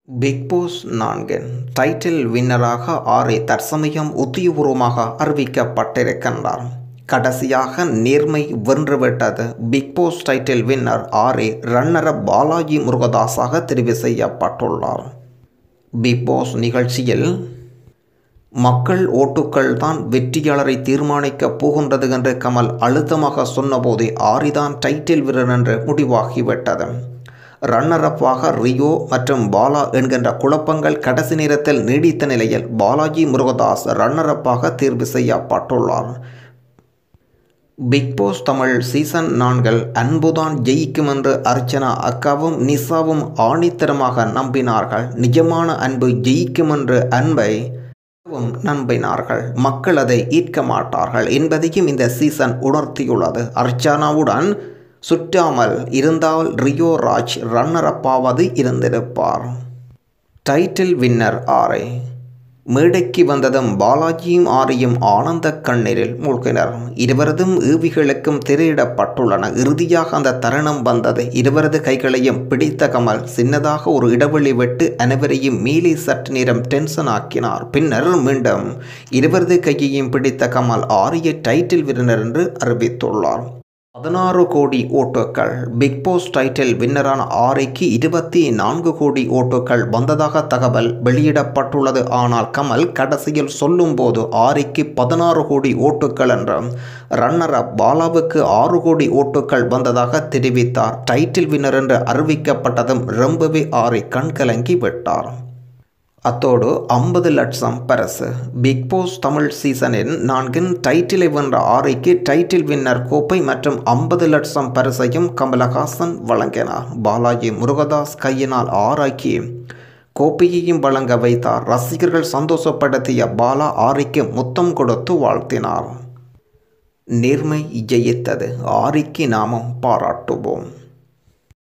big Boss நான்கின் title வின்னராக ஆரை தற்சமயம் உத்தியபூர்வமாக அறிவிக்கப்பட்டிருக்கின்றார் கடைசியாக நேர்மை வென்றுவிட்டது பிக் பாஸ் டைட்டில் வின்னர் ஆரே ரன்னர பாலாஜி முருகதாஸாக தெரிவு செய்யப்பட்டுள்ளார் பிக் பாஸ் நிகழ்ச்சியில் மக்கள் ஓட்டுக்கள் தான் வெற்றியாளரை தீர்மானிக்கப் போகின்றது என்று கமல் அழுத்தமாக சொன்னபோதே ஆரிதான் டைட்டில் வீரர் என்று முடிவாகிவிட்டது ரன்னரப்பாக ரியோ மற்றும் பாலா என்கின்ற குழப்பங்கள் கடைசி நேரத்தில் நீடித்த நிலையில் பாலாஜி முருகதாஸ் ரன்னரப்பாக தேர்வு செய்யப்பட்டுள்ளார் பிக் பாஸ் தமிழ் சீசன் நான்கில் அன்புதான் ஜெயிக்கும் என்று அர்ச்சனா அக்காவும் நிசாவும் ஆணித்தரமாக நம்பினார்கள் நிஜமான அன்பு ஜெயிக்கும் என்று அன்பை நம்பினார்கள் மக்கள் அதை ஈர்க்க மாட்டார்கள் என்பதையும் இந்த சீசன் உணர்த்தியுள்ளது அர்ச்சனாவுடன் சுற்றாமல் இருந்தால் ரியோ ராஜ் ரன்னர் அப்பாவது இருந்திருப்பார் டைட்டில் வின்னர் ஆரை மேடைக்கு வந்ததும் பாலாஜியும் ஆரியும் ஆனந்த கண்ணீரில் மூழ்கினர் இருவரதும் ஈவிகளுக்கும் திரையிடப்பட்டுள்ளன இறுதியாக அந்த தருணம் வந்தது இருவரது கைகளையும் பிடித்த கமல் சின்னதாக ஒரு இடைவெளி விட்டு அனைவரையும் மேலே சற்று நேரம் டென்ஷன் ஆக்கினார் பின்னர் மீண்டும் இருவரது கையையும் பிடித்த கமல் ஆரிய டைட்டில் விருந்தினர் என்று அறிவித்துள்ளார் பதினாறு கோடி ஓட்டுக்கள் பிக் பாஸ் டைட்டில் வின்னரான ஆரைக்கு இருபத்தி நான்கு கோடி ஓட்டுக்கள் வந்ததாக தகவல் வெளியிடப்பட்டுள்ளது ஆனால் கமல் கடைசியில் சொல்லும்போது ஆரைக்கு பதினாறு கோடி ஓட்டுக்கள் என்றும் ரன்னர் அப் பாலாவுக்கு ஆறு கோடி ஓட்டுக்கள் வந்ததாக தெரிவித்தார் டைட்டில் வின்னர் என்று அறிவிக்கப்பட்டதும் ரொம்பவே ஆரை கண்கலங்கி விட்டார் அத்தோடு ஐம்பது லட்சம் பரிசு பிக் பாஸ் தமிழ் சீசனின் நான்கின் டைட்டிலை வென்ற ஆரைக்கு டைட்டில் வின்னர் கோப்பை மற்றும் ஐம்பது லட்சம் பரிசையும் கமலஹாசன் வழங்கினார் பாலாஜி முருகதாஸ் கையினால் ஆராய்ச்சி கோப்பையையும் வழங்க வைத்தார் ரசிகர்கள் சந்தோஷப்படுத்திய பாலா ஆரிக்கு முத்தம் கொடுத்து வாழ்த்தினார் நேர்மை ஜெயித்தது ஆரிக்கு நாமும் பாராட்டுவோம்